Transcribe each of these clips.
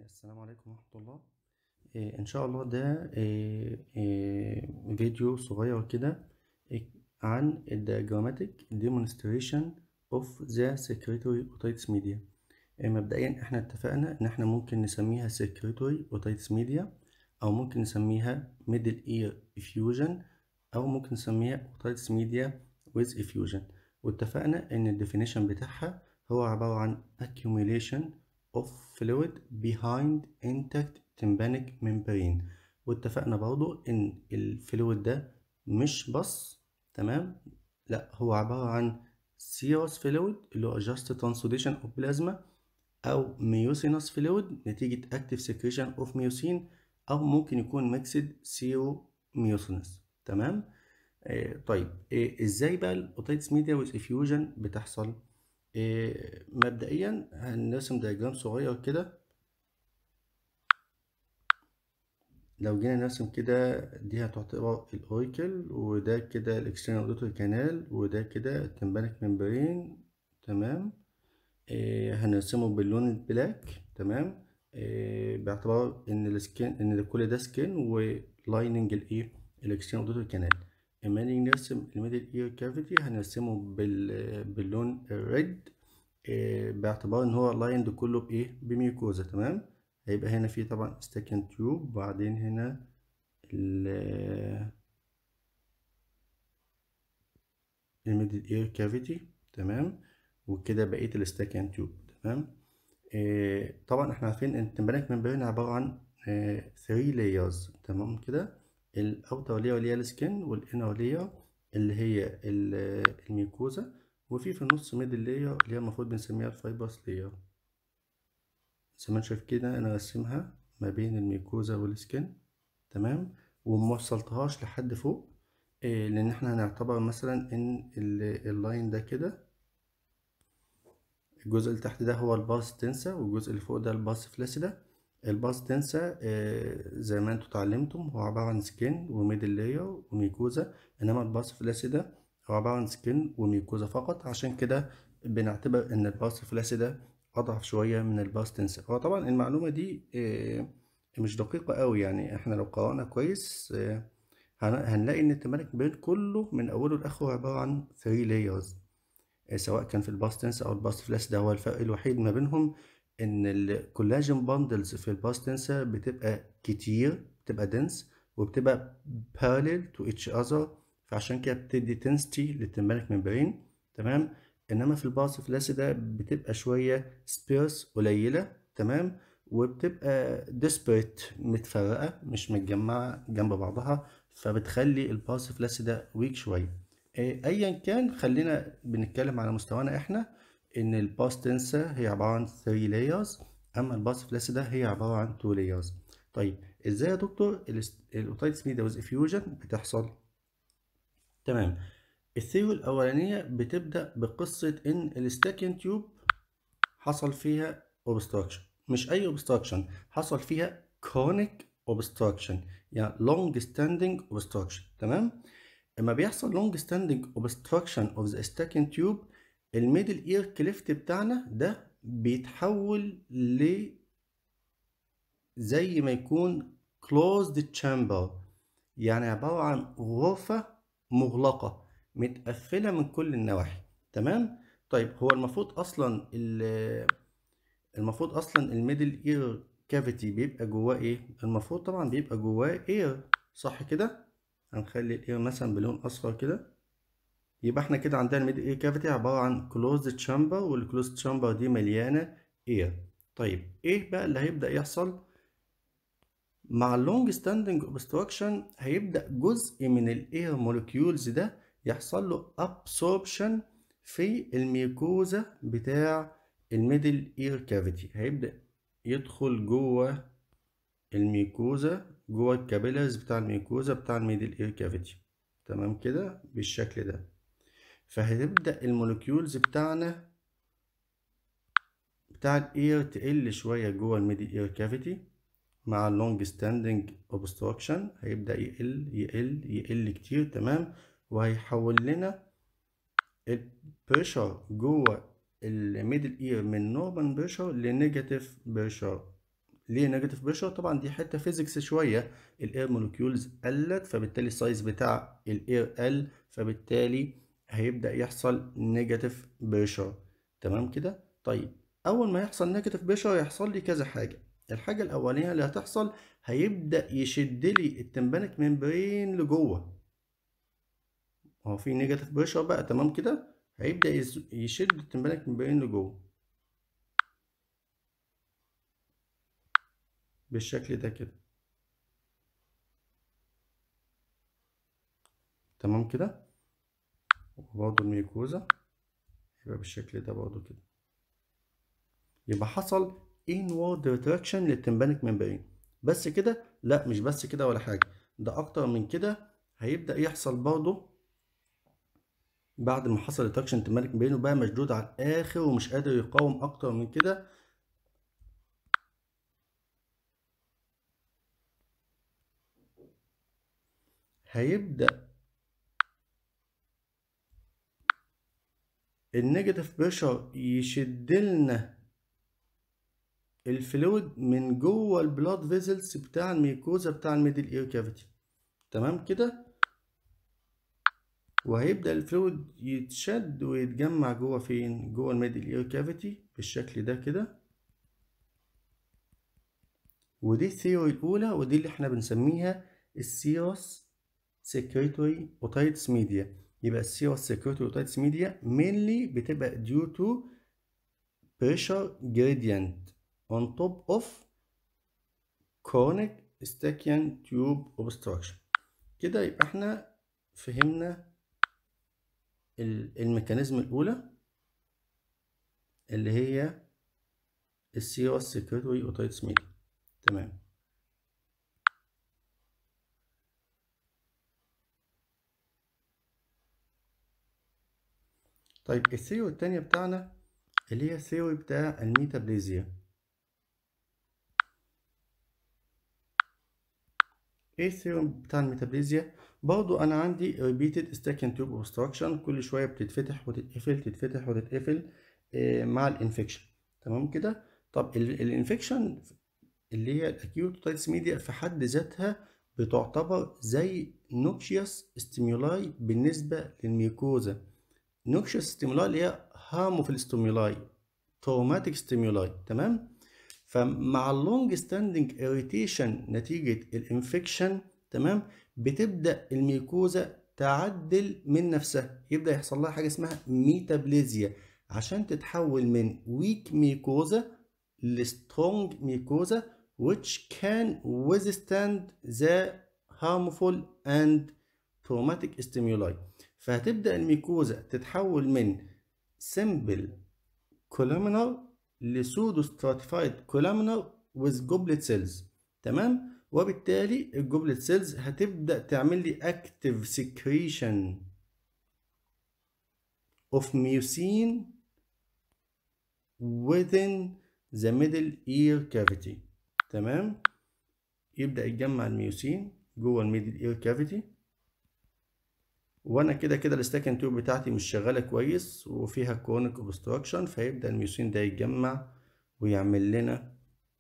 السلام عليكم ورحمة الله إيه إن شاء الله ده إيه إيه فيديو صغير كده إيه عن ال diagrammatic demonstration of the secretory otitis media إيه مبدئيا احنا اتفقنا ان احنا ممكن نسميها secretory otitis media او ممكن نسميها middle ear effusion او ممكن نسميها otitis media with effusion واتفقنا ان ال definition بتاعها هو عبارة عن accumulation of fluid behind intact tympanic membrane واتفقنا برضو ان الفلويد ده مش بص تمام لا هو عبارة عن serous fluid اللي هو just transudation of plasma او mucinous fluid نتيجة active secretion of mucin او ممكن يكون mixed seromucinous تمام آه طيب آه ازاي بقى الاوتيتس ميديا with effusion بتحصل إيه مبدئيا هنرسم دياجرام صغير كده لو جينا نرسم كده دي هتعتبر الاوريكل وده كده الاكسترنال اوديتوري كانال وده كده التمبانيك ممبرين تمام إيه هنرسمه باللون البلاك تمام إيه باعتبار ان السكين ان كل ده سكين ولايننج الايه الاكسترنال اوديتوري كانال اما نيجي نرسم الميدل اير كافيتي هنرسمه بال... باللون الريد إيه باعتبار ان هو لايند كله بايه بميوكوزا تمام هيبقى هنا في طبعا ستاكن تيوب وبعدين هنا ال الميدل اير كافيتي تمام وكده بقيه الستاكن تيوب تمام إيه طبعا احنا عارفين ان التمبانيك ممبرين عباره عن 3 إيه لايرز تمام كده الاوتر لير اللي هي السكن والانر لير اللي هي الميكوزا وفي في النص ميدل لير اللي هي المفروض بنسميها الفايبرس لير زي ما انت شايف كده انا رسمها ما بين الميكوزا والسكن تمام وموصلتهاش لحد فوق إيه لان احنا هنعتبر مثلا ان اللاين ده كده الجزء اللي تحت ده هو الباس تنسا والجزء اللي فوق ده الباس فلاسيدا الباس تنسا زي ما انتوا اتعلمتم هو عبارة عن سكين وميدل لاير وميكوزا انما الباس فلاسيدا هو عبارة عن سكين وميكوزا فقط عشان كده بنعتبر ان الباس فلاسيدا اضعف شوية من الباس تنسا هو طبعا المعلومة دي مش دقيقة قوي يعني احنا لو قرأنا كويس هنلاقي ان التمالك بين كله من اوله لاخره عبارة عن 3 لايرز سواء كان في الباس تنسا او الباس فلاسيدا هو الفرق الوحيد ما بينهم ان الكولاجين باندلز في الباستنسا بتبقى كتير بتبقى دنس وبتبقى parallel to each other فعشان كده بتدي تنستي للتمبانيك ممبرين تمام انما في الباس فلاسيدا بتبقى شويه سبيرس قليله تمام وبتبقى ديسبريت متفرقه مش متجمعه جنب بعضها فبتخلي الباس فلاسيدا ويك شويه ايا كان خلينا بنتكلم على مستوانا احنا ان الباس تنسا هي عبارة عن 3 layers اما الباس فلاسيدا هي عبارة عن 2 layers طيب ازاي يا دكتور الاوتيتس ميديا ويز افيوجن بتحصل تمام الثيوري الاولانية بتبدأ بقصة ان الستاكين تيوب حصل فيها obstruction مش اي obstruction حصل فيها chronic obstruction يعني long standing obstruction تمام اما بيحصل long standing obstruction of the stacking tube الميدل اير كليفت بتاعنا ده بيتحول ل زي ما يكون closed chamber يعني عبارة عن غرفة مغلقة متقفلة من كل النواحي تمام طيب هو المفروض اصلا المفروض اصلا الميدل اير كافيتي بيبقى جواه ايه المفروض طبعا بيبقى جواه اير صح كده هنخلي الاير مثلا بلون اصفر كده يبقى احنا كده عندنا الميدل اير كافيتي عبارة عن كلوزد تشامبر والكلوزد تشامبر دي مليانة اير طيب ايه بقى اللي هيبدأ يحصل مع اللونج ستاندنج اوبستراكشن هيبدأ جزء من الاير مولكيولز ده يحصل له ابسوربشن في الميكوزا بتاع الميدل اير كافيتي هيبدأ يدخل جوه الميكوزا جوه الكابيلرز بتاع الميكوزا بتاع الميدل اير كافيتي تمام كده بالشكل ده فهتبدأ المولكيولز بتاعنا بتاع الاير تقل شوية جوه الميدل اير كافيتي مع اللونج ستاندنج اوبستراكشن هيبدأ يقل يقل يقل كتير تمام وهيحول لنا البريشر جوه الميدل اير من نورمال بريشر لنيجاتيف بريشر ليه نيجاتيف بريشر طبعا دي حته فيزيكس شويه الاير مولكيولز قلت فبالتالي السايز بتاع الاير قل فبالتالي هيبدا يحصل نيجاتيف بريشر تمام كده طيب اول ما يحصل نيجاتيف بريشر يحصل لي كذا حاجه الحاجه الاولانيه اللي هتحصل هيبدا يشد لي التمبانك ممبرين لجوه هو في نيجاتيف بريشر بقى تمام كده هيبدا يشد التمبانك ممبرين لجوه بالشكل ده كده تمام كده وبرضه الميكوزا يبقى بالشكل ده برضه كده يبقى حصل inward retraction للتمبانك ممبرين بس كده لا مش بس كده ولا حاجة ده أكتر من كده هيبدأ يحصل برضه بعد ما حصل ريتراكشن تمبانك ممبرين وبقى مشدود على الآخر ومش قادر يقاوم أكتر من كده هيبدأ النيجاتيف بريشر يشد لنا الفلويد من جوه البلاد فيزلز بتاع الميكوزا بتاع الميدل اير كافيتي تمام كده وهيبدأ الفلويد يتشد ويتجمع جوه فين جوه الميدل اير كافيتي بالشكل ده كده ودي الثيوري الأولى ودي اللي احنا بنسميها السيروس secretory otitis media يبقى السيروس secretory otitis media mainly بتبقى due to pressure gradient on top of chronic Eustachian tube obstruction كده يبقى احنا فهمنا الميكانيزم الأولى اللي هي السيروس secretory otitis media تمام طيب الثيوري التانية بتاعنا اللي هي الثيوري بتاع الميتابليزيا ايه الثيوري بتاع الميتابليزيا برضو انا عندي repeated stacking tube obstruction كل شوية بتتفتح وتتقفل تتفتح وتتقفل آه مع الانفكشن تمام كده طب الانفكشن اللي هي الاكيوت ميديا في حد ذاتها بتعتبر زي نوكشيوس ستيمولاي بالنسبة للميكوزا نوكشيوس ستيمولاي اللي هي هارمفul ستيمولاي تروماتيك ستيمولاي تمام فمع اللونج ستاندنج اريتيشن نتيجة الانفكشن تمام بتبدأ الميكوزا تعدل من نفسها يبدأ يحصل لها حاجة اسمها ميتابليزيا عشان تتحول من ويك ميكوزا لسترونج ميكوزا which can withstand the harmful and traumatic stimuli فهتبدأ الميكوزا تتحول من simple columnar لسودو stratified columnar with goblet cells تمام وبالتالي الجوبلت سيلز هتبدأ تعمل لي active secretion of mucin within the middle ear cavity تمام يبدأ يتجمع الميوسين جوه الميدل اير كافيتي وانا كده كده الستاكن تيوب بتاعتي مش شغاله كويس وفيها كرونيك اوبستراكشن فيبدا الميوسين ده يتجمع ويعمل لنا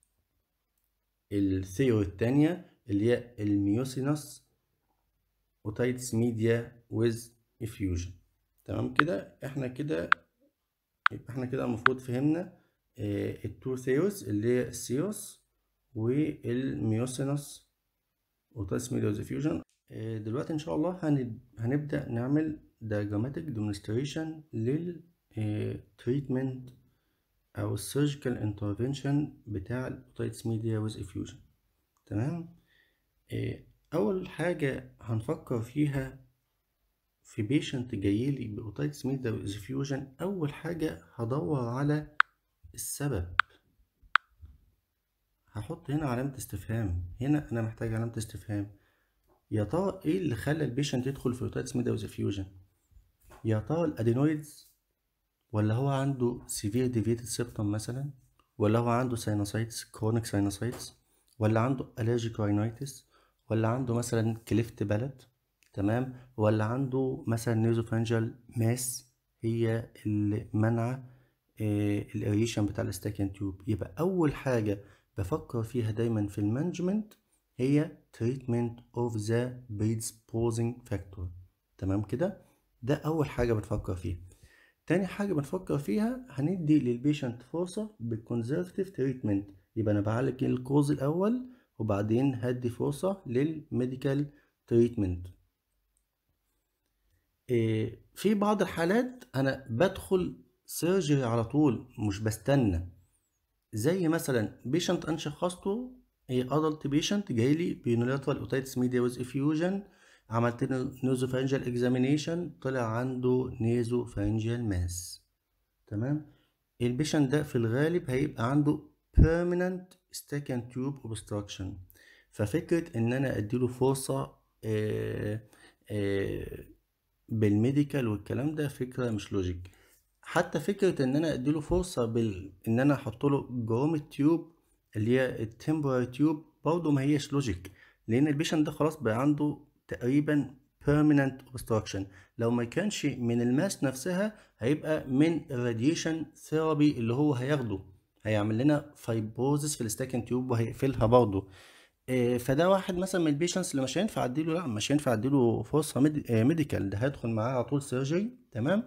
الثيوري التانية اللي هي الميوسينس اوتايتس ميديا ويز افيوجن تمام كده احنا كده يبقى احنا كده المفروض فهمنا التو ثيوريز اللي هي السيروس والميوسينس اوتايتس ميديا ويز افيوجن دلوقتي ان شاء الله هنبدأ نعمل diagrammatic demonstration لل treatment او surgical intervention بتاع الاوتايتس ميديا with effusion تمام اول حاجة هنفكر فيها في بيشنت جايلي باوتايتس ميديا with effusion اول حاجة هدور على السبب هحط هنا علامة استفهام هنا انا محتاج علامة استفهام يا ترى ايه اللي خلى البيشنت يدخل في اوتايتس ميديا ويز فيوجن يا ترى الادينويدز ولا هو عنده سيفير ديفيتد سيبتوم مثلا ولا هو عنده ساينوسايتس كرونيك ساينوسايتس ولا عنده الرجيك راينايتس ولا عنده مثلا كليفت بلد تمام ولا عنده مثلا نيزوفانجال ماس هي اللي منع الاريشن بتاع الاستاكن تيوب يبقى اول حاجه بفكر فيها دايما في المانجمنت هي treatment of the predisposing factor تمام كده ده اول حاجه بنفكر فيها تاني حاجه بنفكر فيها هندي للبيشنت فرصه بالكونزرفتيف تريتمنت يبقى انا بعالج الكوز الاول وبعدين هدي فرصه للميديكال تريتمنت إيه في بعض الحالات انا بدخل سيرجري على طول مش بستنى زي مثلا بيشنت انا شخصته ادلت بيشنت جاي لي بيونيلاترال اوتيتس ميديا ويز افيوجن عملت له نوزوفارنجال اكزامينيشن طلع عنده نيزوفارنجال ماس تمام البيشنت ده في الغالب هيبقى عنده permanent second tube obstruction ففكرة ان انا اديله فرصة آه آه بالميديكال والكلام ده فكرة مش لوجيك حتى فكرة ان انا اديله فرصة بال ان انا احط له جوام التيوب اللي هي التمبرال تيوب برضه ما هيش لوجيك لان البيشنت ده خلاص بقى عنده تقريبا permanent obstruction لو ما كانش من الماس نفسها هيبقى من الراديشن ثيرابي اللي هو هياخده هيعمل لنا فايبروزس في الستاكن تيوب وهيقفلها برضه إيه فده واحد مثلا من البيشنتس اللي مش هينفع اديله لا مش هينفع اديله فرصه ميديكال ده هيدخل معاه على طول سيرجري تمام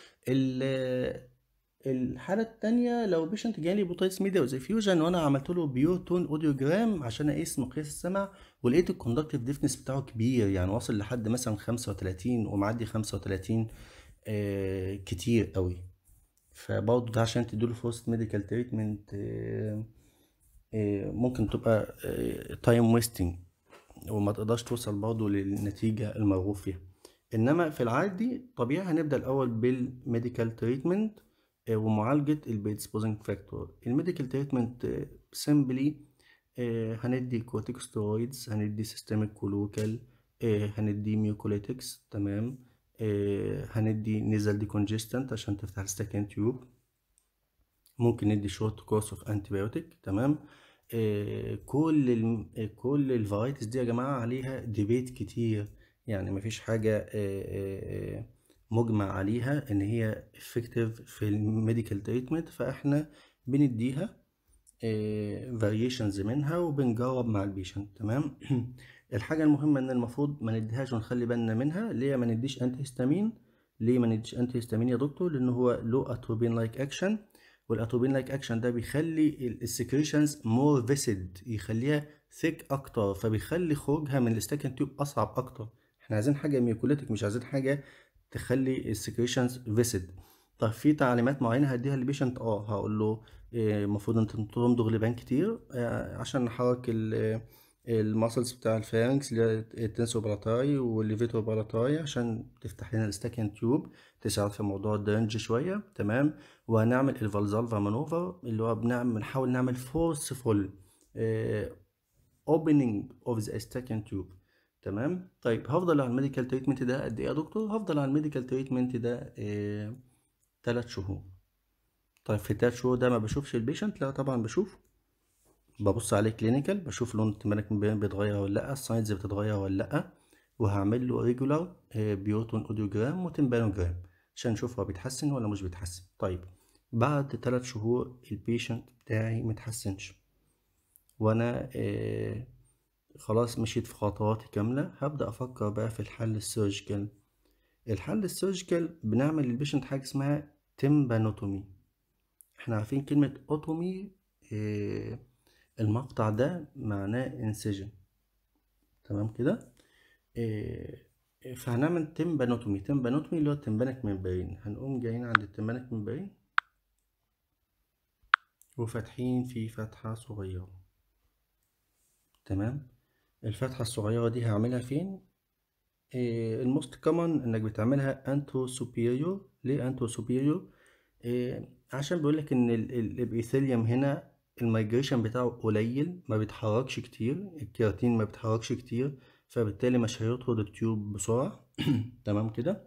الحالة التانية لو بيشنت جالي بوتايتس ميديا وزي فيوجن وانا عملت له بيور تون اوديوجرام عشان اقيس مقياس السمع ولقيت الكوندكتيف ديفنس بتاعه كبير يعني واصل لحد مثلا 35 ومعدي 35 آه كتير قوي فبرضه ده عشان تديله فرصة ميديكال تريتمنت آه آه ممكن تبقى تايم ويستنج وما تقدرش توصل برضه للنتيجة المرغوب فيها انما في العادي طبيعي هنبدا الاول بالميديكال تريتمنت ومعالجه البريدسبوزنج فاكتور الميديكال تريتمنت سيمبلي هندي كورتيكوستيرويدز هندي سيستميك كولوكال هندي ميوكوليتكس تمام هندي نيزل ديكونجستنت عشان تفتح السكند تيوب ممكن ندي شورت كورس اوف انتيبيوتيك تمام كل ال كل الفرايتيز دي يا جماعه عليها ديبيت كتير يعني مفيش حاجة مجمع عليها ان هي effective في الميديكال تريتمنت فاحنا بنديها variations منها وبنجرب مع البيشنت تمام الحاجة المهمة ان المفروض ما نديهاش ونخلي بالنا منها ليه ما نديش انتي هيستامين ليه ما نديش انتي هيستامين يا دكتور لان هو له اتروبين لايك اكشن والاتروبين لايك اكشن ده بيخلي السكريشنز مور فيسد يخليها ثيك اكتر فبيخلي خروجها من الستاكن تيوب اصعب اكتر احنا عايزين حاجه ميوكوليتك مش عايزين حاجه تخلي السكريشنز فيسد طب في تعليمات معينه هديها للبيشنت اه هقول له المفروض انت تمضغ لبان كتير آه عشان نحرك الماسلز بتاع الفارنكس اللي هي التنسو براتاي والليفيتو براتاي عشان تفتح لنا الستاكن تيوب تساعد في موضوع الدرنج شويه تمام وهنعمل الفالزالفا مانوفر اللي هو بنعمل بنحاول نعمل فورسفول اوبننج اوف ذا ستاكن تيوب تمام طيب هفضل على الميديكال تريتمنت ده قد ايه يا دكتور هفضل على الميديكال تريتمنت ده إيه... تلات شهور طيب في التلات شهور ده ما بشوفش البيشنت لا طبعا بشوفه ببص عليه كلينيكال بشوف لون التمارك بيتغير ولا لا الساينز بتتغير ولا لا وهعمل له ريجولار بيوتون اوديوجرام وتمبانوجرام عشان نشوف هو بيتحسن ولا مش بيتحسن طيب بعد تلات شهور البيشنت بتاعي متحسنش وانا إيه خلاص مشيت في خطواتي كاملة هبدأ أفكر بقى في الحل السيرجيكال الحل السيرجيكال بنعمل للبيشنت حاجة اسمها تمبانوتومي احنا عارفين كلمة اوتومي اه المقطع ده معناه انسجن تمام كده اه فهنعمل تمبانوتومي تمبانوتومي اللي هو التمبانك ممبرين هنقوم جايين عند التمبانك ممبرين وفاتحين فيه فتحة صغيرة تمام الفتحة الصغيرة دي هعملها فين؟ إيه الموست كومن انك بتعملها انتو سوبيريور ليه انتو سوبيريور؟ إيه عشان بيقولك ان الابيثيليوم هنا المايجريشن بتاعه قليل ما بيتحركش كتير الكيراتين ما بيتحركش كتير فبالتالي مش هيطرد التيوب بسرعة تمام كده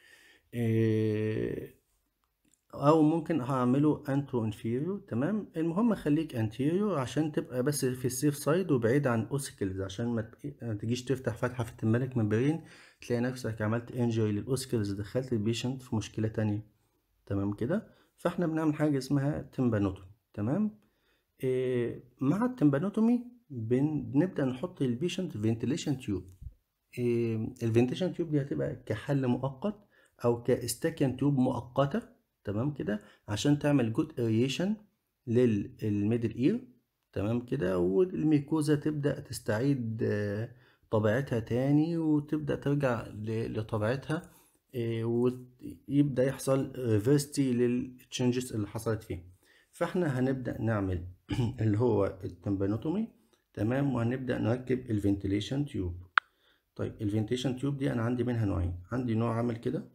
إيه او ممكن هعمله انترو انفيريور تمام المهم خليك انتيريور عشان تبقى بس في السيف سايد وبعيد عن اوسكلز عشان ما تجيش تفتح فتحه في التمالك ممبرين تلاقي نفسك عملت انجري للاوسكلز دخلت البيشنت في مشكله تانية تمام كده فاحنا بنعمل حاجه اسمها تمبانوتومي تمام إيه مع التمبانوتومي بنبدأ نحط البيشنت فنتيليشن تيوب إيه الفنتيليشن تيوب دي هتبقى كحل مؤقت او كاستاكن تيوب مؤقته تمام كده عشان تعمل جود اريشن للميدل اير تمام كده والميكوزا تبدأ تستعيد طبيعتها تاني وتبدأ ترجع لطبيعتها ويبدأ يحصل ريفرستي للتشنجز اللي حصلت فيه فاحنا هنبدأ نعمل اللي هو التمبانوتومي تمام وهنبدأ نركب الفنتيليشن تيوب طيب الفنتيليشن تيوب دي انا عندي منها نوعين عندي نوع عامل كده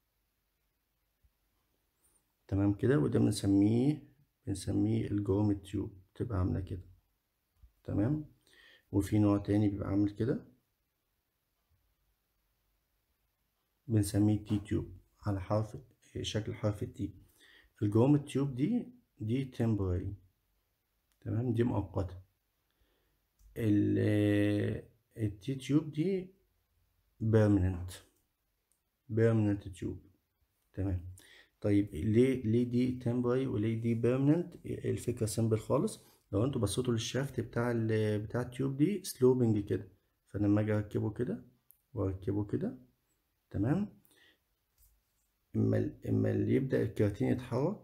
تمام كده وده بنسميه بنسميه الجروميت تيوب تبقى عاملة كده تمام وفي نوع تاني بيبقى عامل كده بنسميه تي تيوب على حرف شكل حرف التي الجروميت تيوب دي دي temporary تمام دي مؤقتة التي تيوب دي permanent permanent تيوب تمام طيب ليه ليه دي temporary وليه دي permanent الفكرة سيمبل خالص لو انتوا بصيتوا للشافت بتاع ال بتاع التيوب دي سلوبنج كده فانا لما اجي اركبه كده واركبه كده تمام اما اما اللي يبدأ الكراتين يتحرك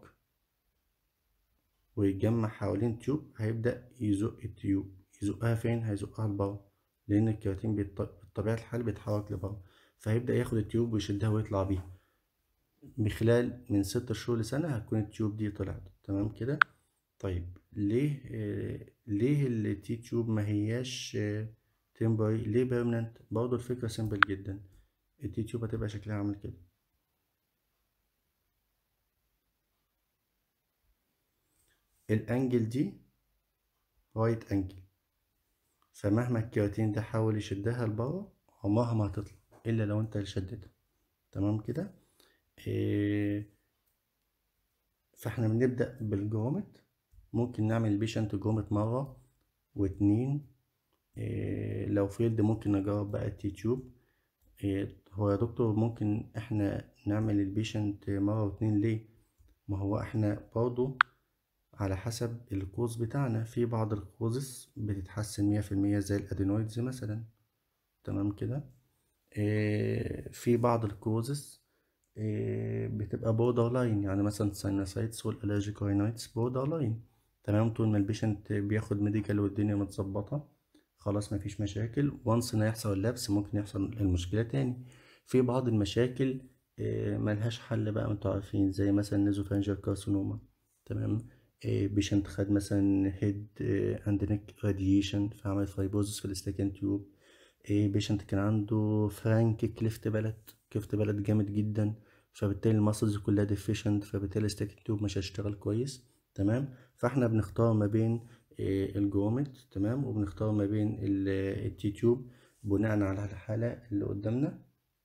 ويتجمع حوالين التيوب هيبدأ يزق التيوب يزقها فين هيزقها لبره لأن الكراتين بطبيعة الحال بيتحرك لبره فهيبدأ ياخد التيوب ويشدها ويطلع بيها بخلال من ست شهور لسنة هتكون التيوب دي طلعت تمام كده طيب ليه آه ليه التي تيوب ما هياش تمبري ليه بيرمننت برضه الفكرة سيمبل جدا التي تيوب هتبقى شكلها عامل كده الانجل دي رايت انجل فمهما الكيراتين ده حاول يشدها لبره عمرها ما هتطلع الا لو انت اللي شدتها تمام كده إيه فاحنا بنبدأ بالجرومت ممكن نعمل البيشنت جرومت مرة واتنين إيه لو فيلد ممكن نجرب بقى التي تيوب إيه هو يا دكتور ممكن احنا نعمل البيشنت مرة واتنين ليه ما هو احنا برضو على حسب الكوز بتاعنا في بعض الكوزز بتتحسن مية في المية زي الادينويدز مثلا تمام كده إيه في بعض الكوزز إيه بتبقى بوردر لاين يعني مثلا ساينوسايتس والالرجيك راينايتس بوردر لاين تمام طول ما البيشنت بياخد ميديكال والدنيا متظبطة خلاص مفيش مشاكل وانس ان يحصل اللبس ممكن يحصل المشكلة تاني في بعض المشاكل إيه ملهاش حل بقى انتوا عارفين زي مثلا نيزوفانجيال كارسينوما تمام بيشنت خد مثلا هيد اند نيك راديشن فعمل فايبوزس في الاستاكن تيوب بيشنت كان عنده فرانك كليفت بلد كليفت بلد جامد جدا فبالتالي الماسلز كلها ديفيشنت فبالتالي الاستاكن تيوب مش هيشتغل كويس تمام فاحنا بنختار ما بين الجرومت تمام وبنختار ما بين التي تيوب بناء على الحالة اللي قدامنا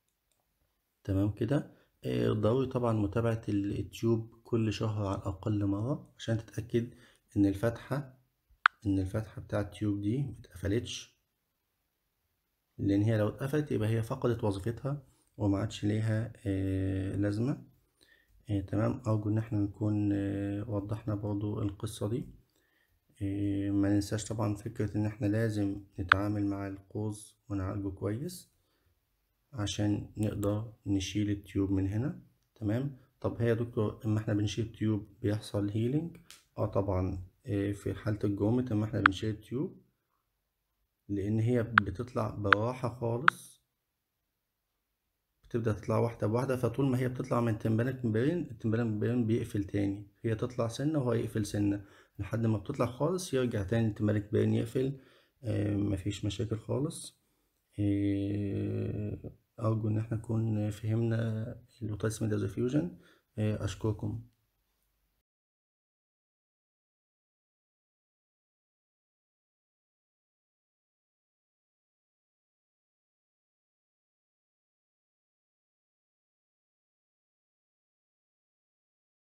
تمام كده ضروري طبعا متابعة التيوب كل شهر على الأقل مرة عشان تتأكد إن الفتحة إن الفتحة بتاعة التيوب دي متقفلتش لأن هي لو اتقفلت يبقى هي فقدت وظيفتها وما عادش ليها آه لازمة آه تمام أرجو إن احنا نكون آه وضحنا برضو القصة دي ما ننساش طبعا فكرة إن احنا لازم نتعامل مع القوس ونعالجه كويس عشان نقدر نشيل التيوب من هنا تمام طب هي يا دكتور اما احنا بنشيل التيوب بيحصل هيلينج اه طبعا في حالة الجومت اما احنا بنشيل التيوب لان هي بتطلع براحة خالص بتبدأ تطلع واحدة بواحدة فطول ما هي بتطلع من تمبانك مبين التمبانك مبين بيقفل تاني هي تطلع سنة وهو يقفل سنة لحد ما بتطلع خالص يرجع تاني التمبانك مبين يقفل آه مفيش مشاكل خالص آه أرجو إن احنا نكون فهمنا اللوتايس ميديا ديفيوجن أشكركم